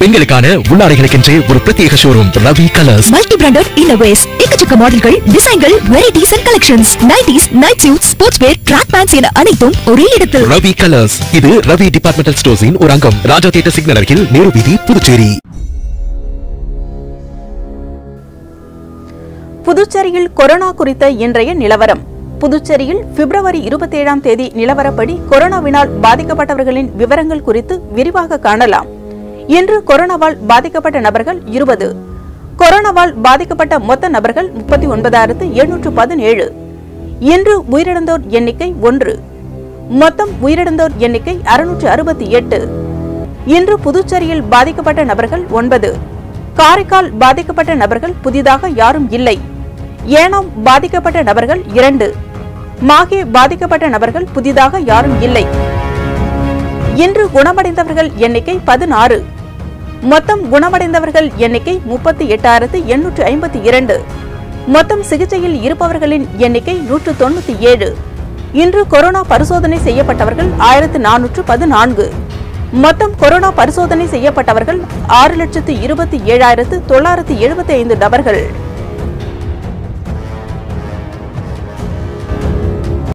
பெண்களுக்கான உள்ளாடைகளுக்கென்றே ஒரு பிரத்யேக showroom Ravi colours multi branded இன்னோவேஸ் எக்கச்சக்க மாடல்கள் டிசைன்கள் varieties and collections nighties night suit sports wear track pants என அனைத்தும் ஒரே இடத்தில் ரவி கலர்ஸ் இது ரவி டிபார்ட்மெண்டல் ஸ்டோர்ஸின் ஒரு அங்கம் ராஜா தியேட்டர் சிக்னல் அருகில் நேரு வீதி புதுச்சேரி புதுச்சேரியில் கொரோனா குறித்த இன்றைய நிலவரம் புதுச்சேரியில் பிப்ரவரி இருபத்தேழாம் தேதி நிலவரப்படி கொரோனாவினால் பாதிக்கப்பட்டவர்களின் விவரங்கள் குறித்து விரிவாக காணலாம் இன்று கொரோனாவால் பாதிக்கப்பட்ட நபர்கள் இருபது கொரோனாவால் பாதிக்கப்பட்ட மொத்த நபர்கள் முப்பத்தி ஒன்பதாயிரத்து எண்ணூற்று பதினேழு இன்று உயிரிழந்தோர் எண்ணிக்கை ஒன்று மொத்தம் உயிரிழந்தோர் எண்ணிக்கை அறுநூற்று அறுபத்தி எட்டு இன்று புதுச்சேரியில் பாதிக்கப்பட்ட நபர்கள் ஒன்பது காரைக்கால் பாதிக்கப்பட்ட நபர்கள் புதிதாக யாரும் இல்லை ஏனாம் பாதிக்கப்பட்ட நபர்கள் இரண்டு மாகே பாதிக்கப்பட்ட நபர்கள் புதிதாக யாரும் இல்லை இன்று குணமடைந்தவர்கள் எண்ணிக்கை பதினாறு மொத்தம் குணமடைந்தவர்கள் எண்ணிக்கை முப்பத்தி எட்டாயிரத்து எண்ணூற்று ஐம்பத்தி இரண்டு மொத்தம் சிகிச்சையில் இருப்பவர்களின் எண்ணிக்கை நூற்று தொண்ணூத்தி ஏழு இன்று கொரோனா பரிசோதனை செய்யப்பட்டவர்கள் ஆயிரத்து நானூற்று பதினான்கு மொத்தம் கொரோனா பரிசோதனை செய்யப்பட்டவர்கள் ஆறு லட்சத்து இருபத்தி ஏழாயிரத்து தொள்ளாயிரத்து எழுபத்தி ஐந்து நபர்கள்